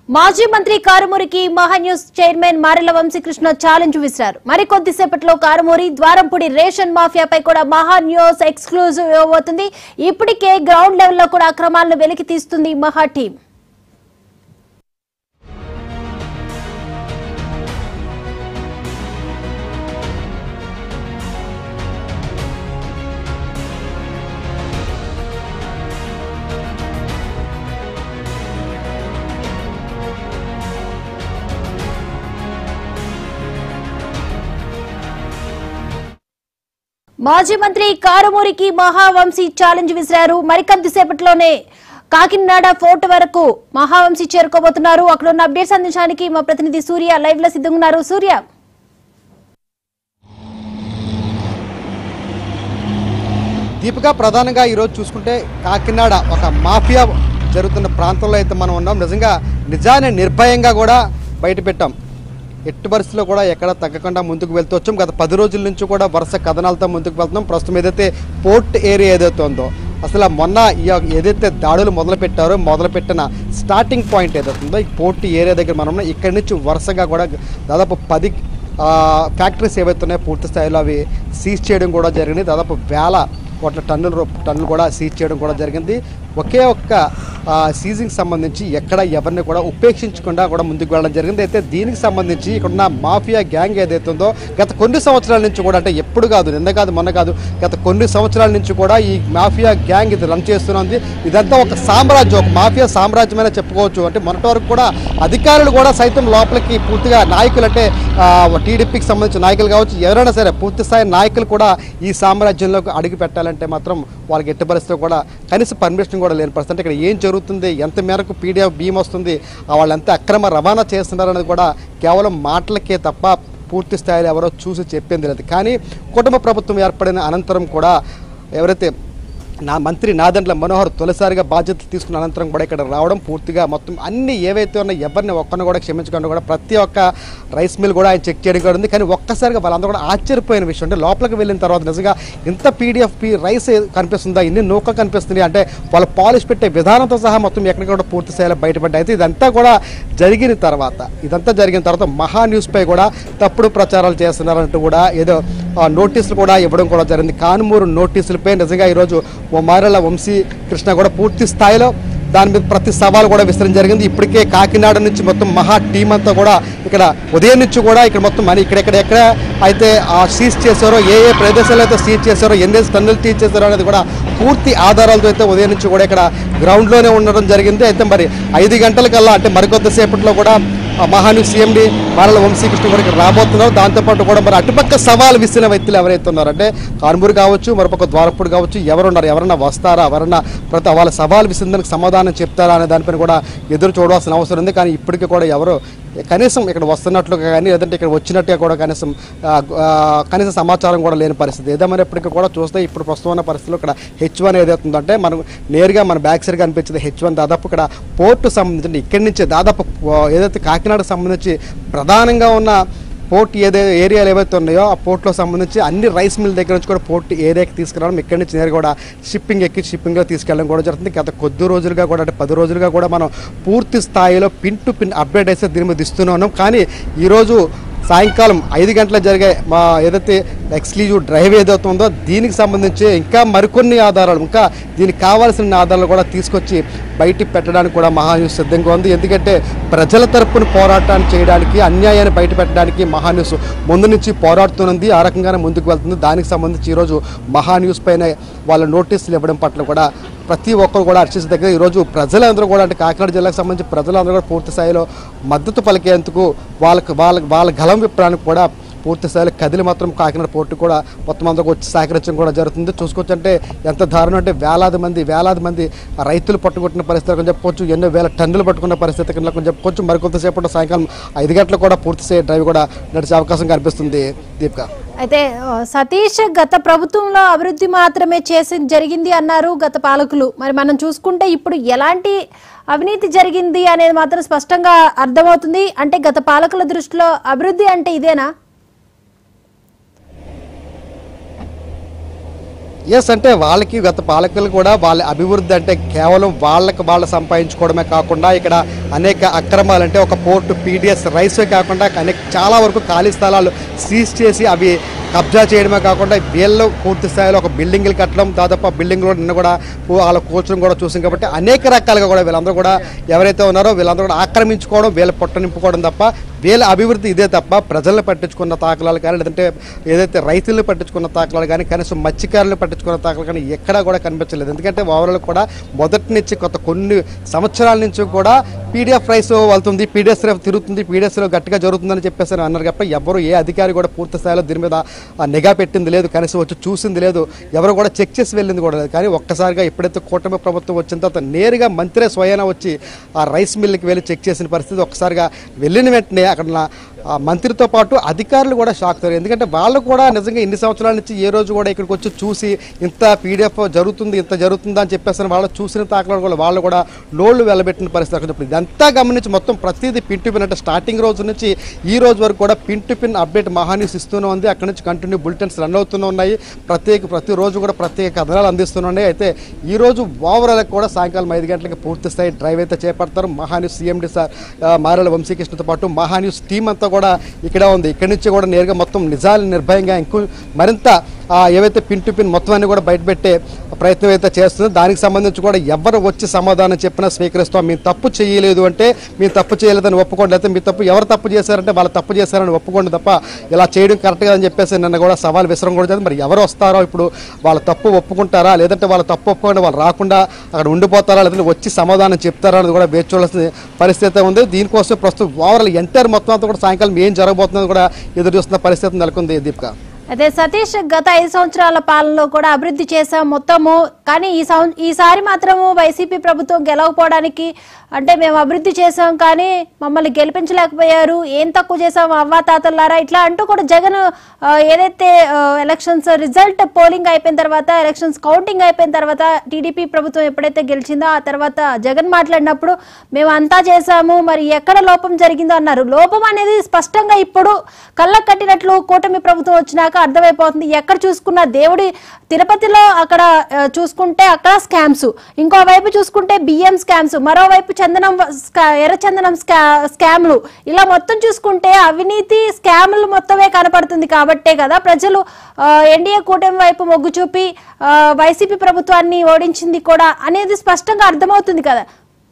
మాజీ మంత్రి కారుమూరికి మహాన్యూస్ చైర్మన్ మారెల వంశీకృష్ణ ఛాలెంజ్ విసిరారు మరికొద్దిసేపట్లో కారుమూరి ద్వారంపూడి రేషన్ మాఫియాపై కూడా మహాన్యూస్ ఎక్స్క్లూజివ్ ఇవ్వబోతుంది ఇప్పటికే గ్రౌండ్ లెవెల్లో కూడా అక్రమాలను వెలికి తీస్తుంది మహా టీం మాజీ మంత్రి కారుమూరికి మహావంశీ ఛాలెంజ్ విసిరారు మరికొద్దిసేపట్లోనే కాకినాడ ఫోర్ట్ వరకు మహావంశీ చేరుకోబోతున్నారు అక్కడ ఉన్న అప్డేట్స్ అందించడానికి మా ప్రతినిధి సూర్య లైవ్ లో సిద్ధంగా ఉన్నారు సూర్య దీపిక ప్రధానంగా ఈరోజు చూసుకుంటే కాకినాడ ఒక మాఫియా జరుగుతున్న ప్రాంతంలో అయితే మనం ఉన్నాం నిజంగా నిజాన్ని నిర్భయంగా కూడా బయట పెట్టాం ఎట్టి పరిస్థితుల్లో కూడా ఎక్కడ తగ్గకుండా ముందుకు వెళ్తూ వచ్చాం గత పది రోజుల నుంచి కూడా వరుస కథనాలతో ముందుకు వెళ్తున్నాం ప్రస్తుతం ఏదైతే పోర్ట్ ఏరియా ఏదైతే ఉందో అసలు మొన్న ఈ యొక్క ఏదైతే దాడులు మొదలు పెట్టారో మొదలుపెట్టిన స్టార్టింగ్ పాయింట్ ఏదైతే ఉందో ఈ పోర్ట్ ఏరియా దగ్గర మనం ఉన్నాం. ఇక్కడి నుంచి వరుసగా కూడా దాదాపు పది ఆ, ఫ్యాక్టరీస్ ఏవైతే ఉన్నాయో పూర్తి స్థాయిలో అవి సీజ్ చేయడం కూడా జరిగింది దాదాపు వేల కోట్ల టన్నుల రూ- టన్నులు కూడా సీజ్ చేయడం కూడా జరిగింది ఒకే ఒక్క ఆ, సీజింగ్ సంబంధించి ఎక్కడ ఎవరిని కూడా ఉపేక్షించకుండా కూడా ముందుకు వెళ్ళడం జరిగింది అయితే దీనికి సంబంధించి ఇక్కడున్న మాఫియా గ్యాంగ్ ఏదైతే ఉందో గత కొన్ని సంవత్సరాల నుంచి కూడా అంటే ఎప్పుడు కాదు నిన్న కాదు మొన్న కాదు గత కొన్ని సంవత్సరాల నుంచి కూడా ఈ మాఫియా గ్యాంగ్ ఇది రన్ చేస్తున్నది ఇదంతా ఒక సామ్రాజ్యం ఒక మాఫియా సామ్రాజ్యమైనా చెప్పుకోవచ్చు అంటే మొన్నటి వరకు కూడా అధికారులు కూడా సైతం లోపలికి పూర్తిగా నాయకులు అంటే టీడీపీకి సంబంధించిన నాయకులు కావచ్చు ఎవరైనా సరే పూర్తి స్థాయి నాయకులు కూడా ఈ సామ్రాజ్యంలోకి అడుగు పెట్టాలంటే మాత్రం వాళ్ళకి ఎట్టి పరిస్థితి కూడా కనీస పర్మిషన్ కూడా లేని పరిస్థితి అంటే ఇక్కడ ఏం జరుగుతుంది ఎంత మేరకు పీడిఎఫ్ భీమ్ వస్తుంది ఆ వాళ్ళు ఎంత అక్రమ రవాణా చేస్తున్నారు అనేది కూడా కేవలం మాటలకే తప్ప పూర్తి స్థాయిలో ఎవరో చూసి చెప్పింది లేదు కానీ కుటుంబ ప్రభుత్వం ఏర్పడిన అనంతరం కూడా ఎవరైతే నా మంత్రి నాదండ్ల మనోహర్ తొలిసారిగా బాధ్యతలు తీసుకున్న అనంతరం కూడా ఇక్కడ రావడం పూర్తిగా మొత్తం అన్ని ఏవైతే ఉన్నాయో ఎవరిని ఒక్కరిని కూడా క్షమించకుండా కూడా ప్రతి ఒక్క రైస్ మిల్ కూడా ఆయన చెక్ చేయడం కూడా ఉంది కానీ ఒక్కసారిగా వాళ్ళందరూ కూడా ఆశ్చర్యపోయిన విషయం అంటే లోపలికి వెళ్ళిన తర్వాత నిజంగా ఇంత పీడిఎఫ్ పి రైస్ కనిపిస్తుందా ఇన్ని నూక కనిపిస్తుంది అంటే వాళ్ళు పాలిష్ పెట్టే విధానంతో సహా మొత్తం ఎక్కడికి కూడా పూర్తి స్థాయిలో బయటపడ్డాయి అయితే ఇదంతా కూడా జరిగిన తర్వాత ఇదంతా జరిగిన తర్వాత మహా న్యూస్పై కూడా తప్పుడు ప్రచారాలు చేస్తున్నారంటూ కూడా ఏదో ఆ, నోటీసులు కూడా ఇవ్వడం కూడా జరిగింది కానుమూరు నోటీసులపై నిజంగా ఈరోజు ఓ మారెల వంశీ కృష్ణ కూడా పూర్తి స్థాయిలో దాని మీద ప్రతి సవాల్ కూడా విస్తరణ జరిగింది ఇప్పటికే కాకినాడ నుంచి మొత్తం మహా టీం అంతా కూడా ఇక్కడ ఉదయం నుంచి కూడా ఇక్కడ మొత్తం అని ఇక్కడెక్కడ ఎక్కడ అయితే ఆ సీజ్ చేశారో ఏ ఏ ప్రదేశాలు అయితే సీజ్ చేశారో ఎన్ని టన్నులు సీజ్ చేశారో అనేది కూడా పూర్తి ఆధారాలతో అయితే ఉదయం నుంచి కూడా ఇక్కడ గ్రౌండ్లోనే ఉండడం జరిగింది అయితే మరి ఐదు గంటలకల్లా అంటే మరికొద్దిసేపట్లో కూడా ఆ మహాను సీఎండి మారల వంశీకృష్ణ కూడా ఇక్కడ రాబోతున్నారు దాంతోపాటు కూడా మరి అటుపక్క సవాల్ విసిరిన వ్యక్తులు ఎవరైతే ఉన్నారో అంటే కాన్పూర్ కావచ్చు మరొక ద్వారపూడి కావచ్చు ఎవరున్నారు ఎవరన్నా వస్తారా ఎవరన్నా ప్రతి వాళ్ళ సవాల్ విసిరిందానికి సమాధానం చెప్తారా అనే దానిపైన కూడా ఎదురు చూడాల్సిన అవసరం ఉంది కానీ ఇప్పటికీ కూడా ఎవరు కనీసం ఇక్కడ వస్తున్నట్లుగా కానీ లేదంటే ఇక్కడ వచ్చినట్టుగా కూడా కనీసం ఆ, ఆ, కనీస సమాచారం కూడా లేని పరిస్థితి ఏదేమైనప్పటికీ కూడా చూస్తే ఇప్పుడు ప్రస్తుతం ఉన్న పరిస్థితిలో ఇక్కడ హెచ్ వన్ ఏదైతుందంటే మనం నేరుగా మన బ్యాక్ సైడ్గా అనిపించింది హెచ్ వన్ దాదాపు ఇక్కడ పోర్టు సంబంధించి ఇక్కడి నుంచి దాదాపు ఆ, ఏదైతే కాకినాడకు సంబంధించి ప్రధానంగా ఉన్న పోర్ట్ ఏదైతే ఏరియాలు ఏవైతే ఉన్నాయో ఆ పోర్ట్లో సంబంధించి అన్ని రైస్ మిల్ దగ్గర నుంచి కూడా పోర్ట్ ఏరియాకి తీసుకురావడం ఇక్కడి నుంచి నేరుగా కూడా షిప్పింగ్ ఎక్కి షిప్పింగ్లో తీసుకెళ్ళడం కూడా జరుగుతుంది గత కొద్ది రోజులుగా కూడా అంటే పది రోజులుగా కూడా మనం పూర్తి స్థాయిలో పిన్ టు పిన్ అప్డేట్ అయితే దీని మీద ఇస్తూనే ఉన్నాం కానీ ఈరోజు సాయంకాలం ఐదు గంటల జరిగే మా ఏదైతే ఎక్స్క్లూజివ్ డ్రైవ్ ఏదైతే ఉందో దీనికి సంబంధించి ఇంకా మరికొన్ని ఆధారాలు ఇంకా దీనికి కావాల్సిన ఆధారాలు కూడా తీసుకొచ్చి బయటికి పెట్టడానికి కూడా మహాన్యూస్ సిద్ధంగా ఉంది ఎందుకంటే ప్రజల తరపున పోరాటాన్ని చేయడానికి అన్యాయాన్ని బయట పెట్టడానికి మహాన్యూస్ ముందు నుంచి పోరాడుతున్నది ఆ రకంగానే ముందుకు వెళ్తుంది దానికి సంబంధించి ఈరోజు మహాన్యూస్ పైన వాళ్ళ నోటీసులు ఇవ్వడం పట్ల కూడా ప్రతి ఒక్కరు కూడా హర్షిస్ దగ్గర ఈరోజు ప్రజలందరూ కూడా అంటే కాకినాడ జిల్లాకు సంబంధించి ప్రజలందరూ కూడా పూర్తి స్థాయిలో మద్దతు పలికేందుకు వాళ్ళకి వాళ్ళ వాళ్ళ గలం విప్పడానికి కూడా పూర్తి స్థాయిలో కదిలి మాత్రం కాకినాడ పోర్టు కూడా మొత్తం అందరికి వచ్చి సహకరించడం కూడా జరుగుతుంది చూసుకోవచ్చు అంటే ఎంత దారుణం అంటే వేలాది మంది వేలాది మంది రైతులు పట్టుకుంటున్న పరిస్థితి కొంచెం చెప్పొచ్చు ఎన్నో వేల టన్నులు పట్టుకున్న పరిస్థితి కింద కొంచెం చెప్పుకోవచ్చు మరికొంతసేపు సాయంకాలం ఐదు గంటలకు కూడా పూర్తి స్థాయి డ్రైవ్ కూడా నడిచే అవకాశం కనిపిస్తుంది దీపిక అయితే ఆ, సతీష్ గత ప్రభుత్వంలో అభివృద్ధి మాత్రమే చేసి జరిగింది అన్నారు గత పాలకులు మరి మనం చూసుకుంటే ఇప్పుడు ఎలాంటి అవినీతి జరిగింది అనేది మాత్రం స్పష్టంగా అర్థమవుతుంది అంటే గత పాలకుల దృష్టిలో అభివృద్ధి అంటే ఇదేనా ఎస్ అంటే వాళ్ళకి గత పాలకులు కూడా వాళ్ళ అభివృద్ధి అంటే కేవలం వాళ్ళకి వాళ్ళు సంపాదించుకోవడమే కాకుండా ఇక్కడ అనేక అక్రమాలు అంటే ఒక పోర్టు పీడిఎస్ రైసే కాకుండా అనేక చాలా వరకు ఖాళీ స్థలాలు సీజ్ చేసి అవి కబ్జా చేయడమే కాకుండా వీళ్ళు పూర్తి స్థాయిలో ఒక బిల్డింగ్లు కట్టడం దాదాపు ఆ బిల్డింగ్లో నిన్న కూడా పూ- వాళ్ళ కూర్చడం కూడా చూసాం కాబట్టి అనేక రకాలుగా కూడా వీళ్ళందరూ కూడా ఎవరైతే ఉన్నారో వీళ్ళందరూ కూడా ఆక్రమించుకోవడం వీళ్ళ పొట్ట నింపుకోవడం తప్ప వీళ్ళ అభివృద్ధి ఇదే తప్ప ప్రజలను పట్టించుకున్న తాకలాలు కానీ లేదంటే ఏదైతే రైతులను పట్టించుకున్న తాకలాలు కానీ కనీసం మత్స్యకారులను పట్టించుకున్న తాకలు కానీ ఎక్కడా కూడా కనిపించలేదు ఎందుకంటే ఓవరాల్ కూడా మొదటి నుంచి కొత్త కొన్ని సంవత్సరాల నుంచి కూడా పీడిఎఫ్ రైస్ వెళ్తుంది పీడిఎస్ తిరుగుతుంది పీడిఎస్ గట్టిగా జరుగుతుందని చెప్పేసి అని అన్నారు తప్ప ఎవరు ఏ అధికారి కూడా పూర్తి స్థాయిలో దీని మీద ఆ నిఘా పెట్టింది లేదు కనీసం వచ్చి చూసింది లేదు ఎవరు కూడా చెక్ చేసి వెళ్ళింది కూడా లేదు కానీ ఒక్కసారిగా ఎప్పుడైతే కూటమి ప్రభుత్వం వచ్చిన తర్వాత నేరుగా మంత్రే స్వయాన వచ్చి ఆ రైస్ మిల్లుకి వెళ్ళి చెక్ చేసిన పరిస్థితి ఒక్కసారిగా వెళ్ళిన వెంటనే అక్కడ ఉన్న ఆ మంత్రితో పాటు అధికారులు కూడా షాక్ అయ్యారు ఎందుకంటే వాళ్ళు కూడా నిజంగా ఇన్ని సంవత్సరాల నుంచి ఏ రోజు కూడా ఇక్కడికి వచ్చి చూసి ఇంత పీడిఎఫ్ జరుగుతుంది ఇంత జరుగుతుందా అని చెప్పేసి వాళ్ళు చూసిన తాకలు కూడా వాళ్ళు కూడా నోళ్లు వెళ్ళబెట్టిన పరిస్థితి అక్కడ ఇప్పుడు ఇదంతా గమనించి మొత్తం ప్రతిదీ పిన్ టు పిన్ అంటే స్టార్టింగ్ రోజు నుంచి ఈ రోజు వరకు కూడా pin to pin update Maha News ఇస్తూనే ఉంది అక్కడ నుంచి కంటిన్యూ బులెటిన్స్ రన్ అవుతూనే ఉన్నాయి ప్రత్యేక ప్రతిరోజు కూడా ప్రత్యేక కథనాలు అందిస్తూనే ఉన్నాయి అయితే ఈ రోజు ఓవరాల్ కూడా సాయంకాలం ఐదు గంటలకి పూర్తి స్థాయి డ్రైవ్ అయితే చేపడతారు మహాన్యూస్ సీఎండి సార్ ఆ, మారెల వంశీకృష్ణతో పాటు మహాన్యూస్ టీం అంతా కూడా ఇక్కడ ఉంది ఇక్కడి నుంచి కూడా నేరుగా మొత్తం నిజాలు నిర్భయంగా ఇంకో మరింత ఆ, ఏవైతే పిన్ టు పిన్ మొత్తం అన్ని కూడా బయటపెట్టే ప్రయత్నం అయితే చేస్తుందో దానికి సంబంధించి కూడా ఎవరు వచ్చి సమాధానం చెప్పినా స్వీకరిస్తాం మేము తప్పు చేయలేదు అంటే మేము తప్పు చేయలేదని ఒప్పుకోండి అయితే మీ తప్పు ఎవరు తప్పు చేశారంటే వాళ్ళు తప్పు చేశారని ఒప్పుకోండి తప్ప ఇలా చేయడం కరెక్ట్ అని చెప్పేసి నిన్న కూడా సవాల్ విసరం కూడా జరిగింది. మరి ఎవరు వస్తారో ఇప్పుడు వాళ్ళ తప్పు ఒప్పుకుంటారా లేదంటే వాళ్ళ తప్పు ఒప్పుకోండి వాళ్ళు రాకుండా అక్కడ ఉండిపోతారా లేదంటే వచ్చి సమాధానం చెప్తారా అనేది కూడా వేచి చూడాల్సిన పరిస్థితి అయితే ఉంది దీనికోసం ప్రస్తుతం ఓవరాల్ ఎంటైర్ మొత్తం అంతా కూడా సాయంకాలం ఏం జరగబోతుందో కూడా ఎదురు చూస్తున్న పరిస్థితి నెలకొంది దీపిక అదే సతీష్ గత ఐదు సంవత్సరాల పాలనలో కూడా అభివృద్ధి చేశాం మొత్తము కానీ ఈ సం ఈసారి మాత్రము వైసీపీ ప్రభుత్వం గెలవకపోవడానికి అంటే మేము అభివృద్ధి చేశాం కానీ మమ్మల్ని గెలిపించలేకపోయారు ఏం తక్కువ చేశాం అవ్వా తాతల్లారా ఇట్లా అంటూ కూడా జగన్ ఆ, ఏదైతే ఎలక్షన్స్ రిజల్ట్ పోలింగ్ అయిపోయిన తర్వాత ఎలక్షన్స్ కౌంటింగ్ అయిపోయిన తర్వాత టీడీపీ ప్రభుత్వం ఎప్పుడైతే గెలిచిందో ఆ తర్వాత జగన్ మాట్లాడినప్పుడు మేము అంతా చేశాము మరి ఎక్కడ లోపం జరిగిందో అన్నారు లోపం అనేది స్పష్టంగా ఇప్పుడు కళ్ళకు కట్టినట్లు కూటమి ప్రభుత్వం వచ్చినాక అర్థమైపోతుంది ఎక్కడ చూసుకున్నా దేవుడి తిరుపతిలో అక్కడ ఆ, చూసుకుంటే అక్కడ స్కామ్స్ ఇంకో వైపు చూసుకుంటే బియ్యం స్కామ్స్ మరోవైపు చందనం వ- స్కా- ఎర్ర చందనం స్కా స్కామ్లు ఇలా మొత్తం చూసుకుంటే అవినీతి స్కామ్లు మొత్తమే కనపడుతుంది కాబట్టే కదా ప్రజలు ఆ, ఎన్డీఏ కూటమి వైపు మొగ్గు చూపి ఆ, వైసీపీ ప్రభుత్వాన్ని ఓడించింది కూడా అనేది స్పష్టంగా అర్థమవుతుంది కదా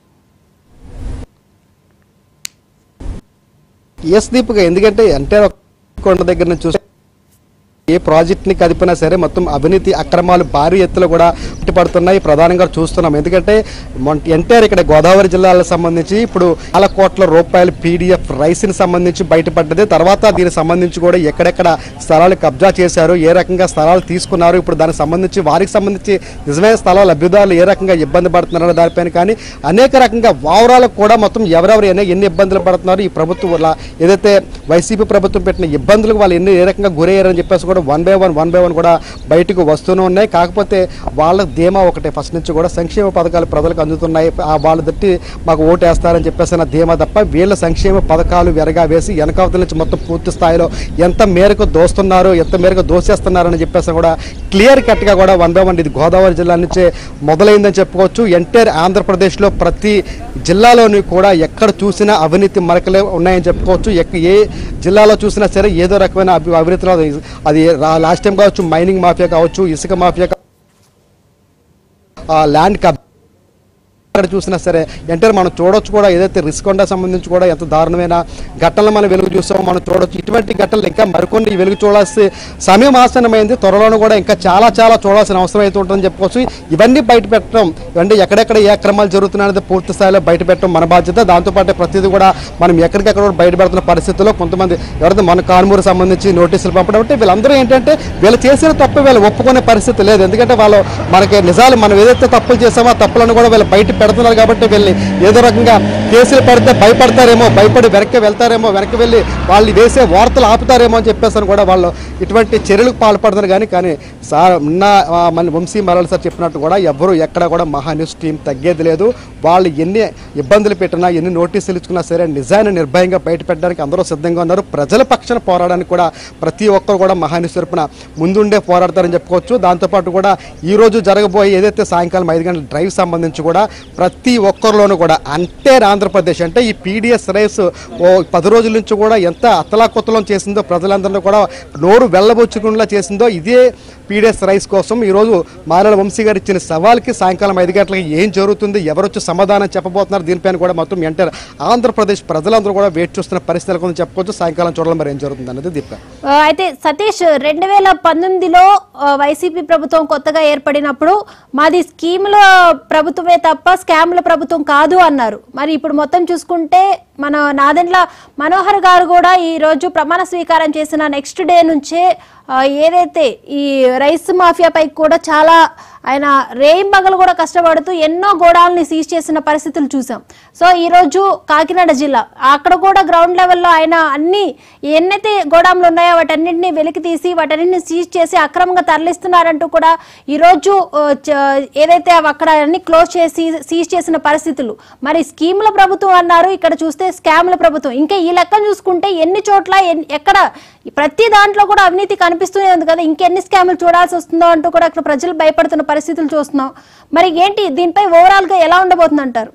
ఎస్ దీపుగా ఎందుకంటే అంటే కొండ దగ్గర నుంచి చూస్తే ఏ ప్రాజెక్ట్ని కదిపినా సరే మొత్తం అవినీతి అక్రమాలు భారీ ఎత్తులో కూడా పడుతున్నాయి ప్రధానంగా చూస్తున్నాం ఎందుకంటే ఎన్టీఆర్ ఇక్కడ గోదావరి జిల్లాలకు సంబంధించి ఇప్పుడు చాలా కోట్ల రూపాయల పీడిఎఫ్ రైస్ని సంబంధించి బయటపడ్డది తర్వాత దీనికి సంబంధించి కూడా ఎక్కడెక్కడ స్థలాలు కబ్జా చేశారు ఏ రకంగా స్థలాలు తీసుకున్నారు ఇప్పుడు దానికి సంబంధించి వారికి సంబంధించి నిజమైన స్థలాల లబ్ధిదారులు ఏ రకంగా ఇబ్బంది పడుతున్నారో దానిపైన కానీ అనేక రకంగా వావరాలకు కూడా మొత్తం ఎవరెవరు ఎన్ని ఎన్ని ఇబ్బందులు పడుతున్నారు ఈ ప్రభుత్వం వల్ల ఏదైతే వైసీపీ ప్రభుత్వం పెట్టిన ఇబ్బందులకు వాళ్ళు ఎన్ని ఏ రకంగా గురయ్యారని చెప్పేసి కూడా one by one one by one కూడా బయటకు వస్తూనే ఉన్నాయి కాకపోతే వాళ్ళ ధీమా ఒకటే ఫస్ట్ నుంచి కూడా సంక్షేమ పథకాలు ప్రజలకు అందుతున్నాయి ఆ వాళ్ళ దట్టి మాకు ఓటు వేస్తారని చెప్పేసి నా ధీమా తప్ప వీళ్ళ సంక్షేమ పథకాలు వెరగా వేసి వెనకావతల నుంచి మొత్తం పూర్తి స్థాయిలో ఎంత మేరకు దోస్తున్నారు ఎంత మేరకు దోసేస్తున్నారని చెప్పేసి కూడా క్లియర్ కట్గా కూడా వన్ బై వన్ ఇది గోదావరి జిల్లా నుంచే మొదలైందని చెప్పుకోవచ్చు ఎంటైర్ ఆంధ్రప్రదేశ్లో ప్రతి జిల్లాలోని కూడా ఎక్కడ చూసినా అవినీతి మరకలే ఉన్నాయని చెప్పుకోవచ్చు ఎక్క ఏ జిల్లాలో చూసినా సరే ఏదో రకమైన అభి అవినీతిలో అది- అది లాస్ట్ టైం కావచ్చు మైనింగ్ మాఫియా కావచ్చు ఇసుక మాఫియా కా- ఆ ల్యాండ్ కబ్ ఎక్కడ చూసినా సరే ఎంటర్ మనం చూడొచ్చు కూడా ఏదైతే రిస్కొండ సంబంధించి కూడా ఎంత దారుణమైన ఘటనలు మనం వెలుగు చూస్తామో మనం చూడొచ్చు ఇటువంటి ఘటనలు ఇంకా మరికొన్ని వెలుగు చూడాల్సి సమయం ఆసన్నమైంది త్వరలోనూ కూడా ఇంకా చాలా చాలా చూడాల్సిన అవసరం అయితే ఉంటుందని చెప్పుకోవచ్చు ఇవన్నీ బయట పెట్టడం ఇవన్నీ ఎక్కడెక్కడ ఏ అక్రమాలు జరుగుతున్నాయనేది పూర్తి స్థాయిలో బయట పెట్టడం మన బాధ్యత దాంతోపాటు ప్రతిదీ కూడా మనం ఎక్కడికెక్కడ కూడా బయట పెడుతున్న పరిస్థితుల్లో కొంతమంది ఎవరైతే మన కాన్మూరు సంబంధించి నోటీసులు పంపడం అంటే వీళ్ళందరూ ఏంటంటే వీళ్ళు చేసిన తప్పు వీళ్ళు ఒప్పుకునే పరిస్థితి లేదు ఎందుకంటే వాళ్ళు మనకి నిజాలు మనం ఏదైతే తప్పులు చేసామో ఆ తప్పులను కూడా వీళ్ళు బయట పెడుతున్నారు కాబట్టి వెళ్ళి ఏదో రకంగా కేసులు పెడితే భయపడతారేమో భయపడి వెనక్కి వెళ్తారేమో వెనక్కి వెళ్ళి వాళ్ళు వేసే వార్తలు ఆపుతారేమో అని చెప్పేసి అని కూడా వాళ్ళు ఇటువంటి చర్యలకు పాల్పడుతున్నారు కానీ కానీ సార్ ఉన్న ఆ, మన వంశీ మరల సార్ చెప్పినట్టు కూడా ఎవరు ఎక్కడ కూడా మహా న్యూస్ టీం తగ్గేది లేదు వాళ్ళు ఎన్ని ఇబ్బందులు పెట్టినా ఎన్ని నోటీసులు ఇచ్చుకున్నా సరే నిజాన్ని నిర్భయంగా బయట పెట్టడానికి అందరూ సిద్ధంగా ఉన్నారు ప్రజల పక్షాన పోరాడడానికి కూడా ప్రతి ఒక్కరు కూడా మహా న్యూస్ తరపున ముందుండే పోరాడతారని చెప్పుకోవచ్చు దాంతోపాటు కూడా ఈ రోజు జరగబోయే ఏదైతే సాయంకాలం ఐదు గంటల డ్రైవ్ సంబంధించి కూడా ప్రతి ఒక్కరిలోనూ కూడా అంటే ఆంధ్రప్రదేశ్ అంటే ఈ పీడిఎస్ రైస్ ఓ పది రోజుల నుంచి కూడా ఎంత అతలాకుతలం చేసిందో ప్రజలందరినీ కూడా నోరు వెళ్ళబుచ్చుకునేలా చేసిందో ఇదే పీడిఎస్ రైస్ కోసం ఈరోజు మాలల వంశీ గారు ఇచ్చిన సవాల్కి సాయంకాలం ఐదు గంటలకి ఏం జరుగుతుంది ఎవరొచ్చి సమాధానం చెప్పబోతున్నారు దీనిపైన కూడా మొత్తం ఎంటర్ ఆంధ్రప్రదేశ్ ప్రజలందరూ కూడా వెయిట్ చూస్తున్న పరిస్థితుల గురించి చెప్పుకోవచ్చు సాయంకాలం చూడాలి మరి ఏం జరుగుతుంది అనేది దీపిక ఆ, అయితే సతీష్ రెండు వేల పంతొమ్మిదిలో ఆ, వైసీపీ ప్రభుత్వం కొత్తగా ఏర్పడినప్పుడు మాది స్కీముల ప్రభుత్వమే తప్ప స్కామ్ల ప్రభుత్వం కాదు అన్నారు మరి ఇప్పుడు మొత్తం చూసుకుంటే మన నాదెండ్ల మనోహర్ గారు కూడా ఈ రోజు ప్రమాణ స్వీకారం చేసిన నెక్స్ట్ డే నుంచే ఆ, ఏదైతే ఈ రైస్ మాఫియాపై కూడా చాలా ఆయన రేయింబగలు కూడా కష్టపడుతూ ఎన్నో గోడాలని సీజ్ చేసిన పరిస్థితులు చూసాం సో ఈ రోజు కాకినాడ జిల్లా అక్కడ కూడా గ్రౌండ్ లెవెల్లో ఆయన అన్ని ఎన్నైతే గోడాంలు ఉన్నాయో వాటన్నింటినీ వెలికి తీసి వాటన్నింటిని సీజ్ చేసి అక్రమంగా తరలిస్తున్నారంటూ కూడా ఈ రోజు ఆ, చ- ఏదైతే అవి అక్కడ అన్ని క్లోజ్ చేసి సీజ్ చేసిన పరిస్థితులు మరి స్కీముల ప్రభుత్వం అన్నారు ఇక్కడ చూస్తే స్కామ్ల ప్రభుత్వం ఇంకా ఈ లెక్కను చూసుకుంటే ఎన్ని చోట్ల ఎన్- ఎక్కడ ప్రతి దాంట్లో కూడా అవినీతి కనిపిస్తూనే ఉంది కదా ఇంకెన్ని స్కాములు చూడాల్సి వస్తుందో అంటూ కూడా అక్కడ ప్రజలు భయపడుతున్న పరిస్థితులు చూస్తున్నాం మరి ఏంటి దీనిపై ఓవరాల్ గా ఎలా ఉండబోతుంది అంటారు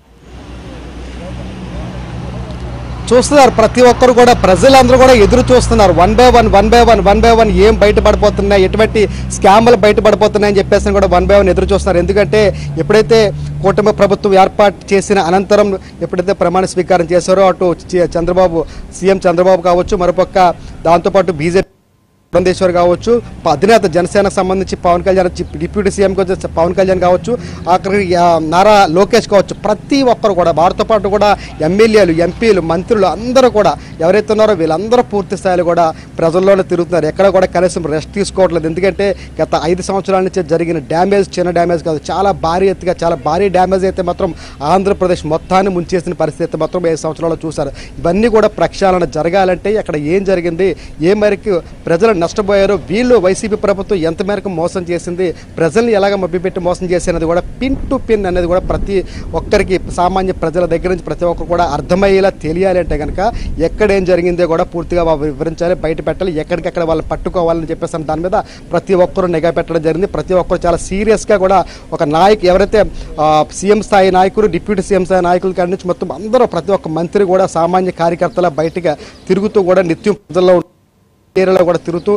చూస్తున్నారు ప్రతి ఒక్కరు కూడా ప్రజలందరూ కూడా ఎదురు చూస్తున్నారు one by one one by one one by one ఏం బయటపడిపోతున్నాయి ఎటువంటి స్కామ్లు బయటపడిపోతున్నాయని చెప్పేసి కూడా వన్ బై వన్ ఎదురు చూస్తున్నారు ఎందుకంటే ఎప్పుడైతే కూటమి ప్రభుత్వం ఏర్పాటు చేసిన అనంతరం ఎప్పుడైతే ప్రమాణ స్వీకారం చేశారో అటు చి- చంద్రబాబు సీఎం చంద్రబాబు కావచ్చు మరోపక్క దాంతోపాటు బీజేపీ పురంధేశ్వర్ కావచ్చు ప- అధినేత జనసేనకు సంబంధించి పవన్ కళ్యాణ్ చి- డిప్యూటీ సీఎం వచ్చే పవన్ కళ్యాణ్ కావచ్చు అక్కడికి ఆ, నారా లోకేష్ కావచ్చు ప్రతి ఒక్కరు కూడా వారితో పాటు కూడా ఎమ్మెల్యేలు ఎంపీలు మంత్రులు అందరూ కూడా ఎవరైతే ఉన్నారో వీళ్ళందరూ పూర్తి స్థాయిలో కూడా ప్రజల్లోనే తిరుగుతున్నారు ఎక్కడ కూడా కనీసం రెస్ట్ తీసుకోవట్లేదు ఎందుకంటే గత ఐదు సంవత్సరాల నుంచి జరిగిన డ్యామేజ్ చిన్న డ్యామేజ్ కాదు చాలా భారీ ఎత్తుగా చాలా భారీ డ్యామేజ్ అయితే మాత్రం ఆంధ్రప్రదేశ్ మొత్తాన్ని ముంచేసిన పరిస్థితి అయితే మాత్రం ఐదు సంవత్సరాలు చూశారు ఇవన్నీ కూడా ప్రక్షాళన జరగాలంటే అక్కడ ఏం జరిగింది ఏ మేరకు ప్రజలు నష్టపోయారు వీళ్ళు వైసీపీ ప్రభుత్వం ఎంత మేరకు మోసం చేసింది ప్రజల్ని ఎలాగ మభ్యపెట్టి మోసం చేసినది కూడా పిన్ టు పిన్ అనేది కూడా ప్రతి ఒక్కరికి సామాన్య ప్రజల దగ్గర నుంచి ప్రతి ఒక్కరు కూడా అర్థమయ్యేలా తెలియాలి అంటే కనుక ఎక్కడ ఏం జరిగిందో కూడా పూర్తిగా వాళ్ళు వివరించాలి బయట పెట్టాలి ఎక్కడికెక్కడ వాళ్ళు పట్టుకోవాలని చెప్పేసి దాని మీద ప్రతి ఒక్కరు నిఘా పెట్టడం జరిగింది ప్రతి ఒక్కరు చాలా సీరియస్గా కూడా ఒక నాయకు ఎవరైతే సీఎం స్థాయి నాయకులు డిప్యూటీ సీఎం స్థాయి నాయకుల కాడి నుంచి మొత్తం అందరూ ప్రతి ఒక్క మంత్రి కూడా సామాన్య కార్యకర్తల బయటగా తిరుగుతూ కూడా నిత్యం ప్రజల్లో ఏరియాలో కూడా తిరుగుతూ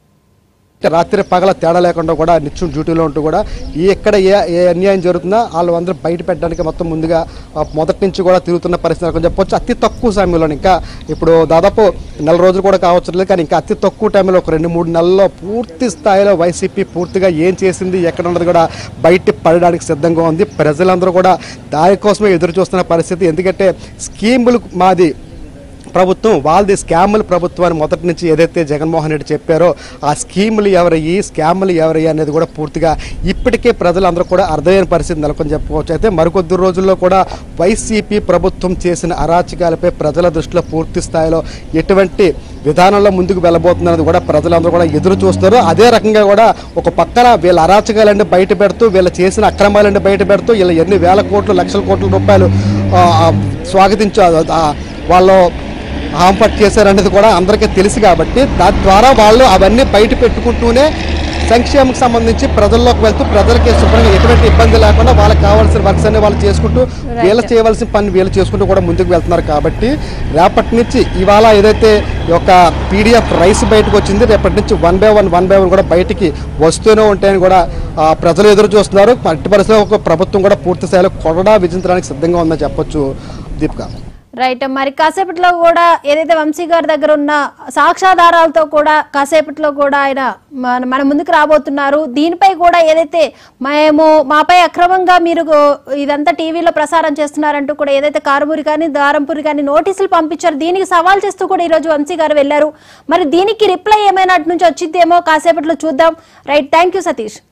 రాత్రి పగల తేడా లేకుండా కూడా నిత్యం డ్యూటీలో ఉంటూ కూడా ఈ ఎక్కడ ఏ ఏ అన్యాయం జరుగుతుందో వాళ్ళు అందరూ బయట పెట్టడానికి మొత్తం ముందుగా ఆ, మొదటి నుంచి కూడా తిరుగుతున్న పరిస్థితి అని చెప్పొచ్చు అతి తక్కువ సమయంలో ఇంకా ఇప్పుడు దాదాపు నెల రోజులు కూడా కావచ్చు లేదు కానీ ఇంకా అతి తక్కువ టైంలో ఒక రెండు మూడు నెలల్లో పూర్తి స్థాయిలో వైసీపీ పూర్తిగా ఏం చేసింది ఎక్కడ ఉన్నది కూడా బయట పడడానికి సిద్ధంగా ఉంది ప్రజలందరూ కూడా దానికోసమే ఎదురు చూస్తున్న పరిస్థితి ఎందుకంటే స్కీములు మాది ప్రభుత్వం వాళ్ళది స్కాముల ప్రభుత్వాన్ని మొదటి నుంచి ఏదైతే జగన్మోహన్ రెడ్డి చెప్పారో ఆ స్కీములు ఎవరయ్యి స్కాములు ఎవరయ్యి అనేది కూడా పూర్తిగా ఇప్పటికే ప్రజలందరూ కూడా అర్థమైన పరిస్థితి నెలకొని చెప్పుకోవచ్చు అయితే మరికొద్ది రోజుల్లో కూడా వైసీపీ ప్రభుత్వం చేసిన అరాచకాలపై ప్రజల దృష్టిలో పూర్తి స్థాయిలో ఎటువంటి విధానంలో ముందుకు వెళ్ళబోతుందన్నది కూడా ప్రజలందరూ కూడా ఎదురు చూస్తారు అదే రకంగా కూడా ఒక పక్కన వీళ్ళ అరాచకాలన్నీ బయట పెడుతూ వీళ్ళు చేసిన అక్రమాలన్నీ బయట పెడుతూ వీళ్ళు ఎన్ని వేల కోట్లు లక్షల కోట్ల రూపాయలు ఆ, ఆ, స్వాగతించు ఆ, వాళ్ళు హాంపట్ చేశారనేది కూడా అందరికీ తెలుసు కాబట్టి దాని ద్వారా వాళ్ళు అవన్నీ బయట పెట్టుకుంటూనే సంక్షేమకు సంబంధించి ప్రజల్లోకి వెళ్తూ ప్రజలకి శుభ్రంగా ఎటువంటి ఇబ్బంది లేకుండా వాళ్ళకి కావాల్సిన వర్క్స్ అన్ని వాళ్ళు చేసుకుంటూ వీళ్ళు చేయవలసిన పని వీళ్ళు చేసుకుంటూ కూడా ముందుకు వెళ్తున్నారు కాబట్టి రేపటి నుంచి ఇవాళ ఏదైతే ఈ యొక్క పీడిఎఫ్ రైస్ బయటకు వచ్చింది రేపటి నుంచి one by one one by one కూడా బయటికి వస్తూనే ఉంటాయని కూడా ఆ, ప్రజలు ఎదురు చూస్తున్నారు అట్టి పరిస్థితిలో ఒక ప్రభుత్వం కూడా పూర్తి స్థాయిలో కొరడా విధించడానికి సిద్ధంగా ఉందని చెప్పొచ్చు దీపిక రైట్ మరి కాసేపట్లో కూడా ఏదైతే వంశీ గారి దగ్గర ఉన్న సాక్ష్యాధారాలతో కూడా కాసేపట్లో కూడా ఆయన మన మన ముందుకు రాబోతున్నారు దీనిపై కూడా ఏదైతే మేము మాపై అక్రమంగా మీరు ఇదంతా టీవీలో ప్రసారం చేస్తున్నారంటూ కూడా ఏదైతే కారుమూరి కానీ దారంపూరి కానీ నోటీసులు పంపించారు దీనికి సవాల్ చేస్తూ కూడా ఈరోజు వంశీ గారు వెళ్ళారు మరి దీనికి రిప్లై ఏమైనా అటు నుంచి వచ్చిద్దేమో కాసేపట్లో చూద్దాం రైట్ థ్యాంక్ యూ సతీష్